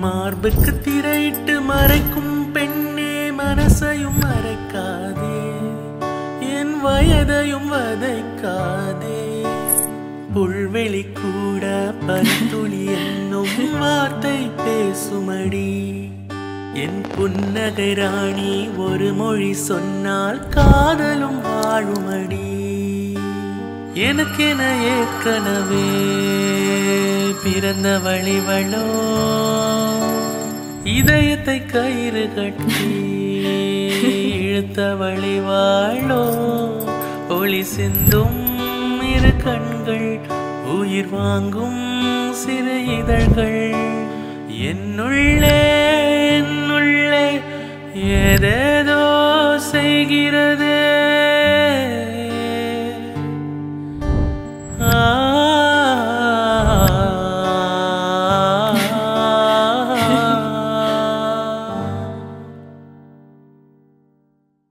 மார்புக்கு திரையிட்டு மறைக்கும் பெண்ணே மனசையும் மறைக்காதே என் வயதையும் வதைக்காதே புல்வெளி கூட பரித்துளி என்னும் வார்த்தை பேசுமடி என் புன்னகை ராணி ஒரு மொழி சொன்னால் காதலும் வாழுமடி எனக்கென ஏற்கனவே பிறந்த வழிவளோ இதயத்தை கயிறு கட்டி இழுத்த வழிவாளோ ஒளி சிந்தும் இரு கண்கள் உயிர் வாங்கும் சிறு இதழ்கள் என்னுள்ளே என்னுள்ளே ஏதேதோ செய்கிறதே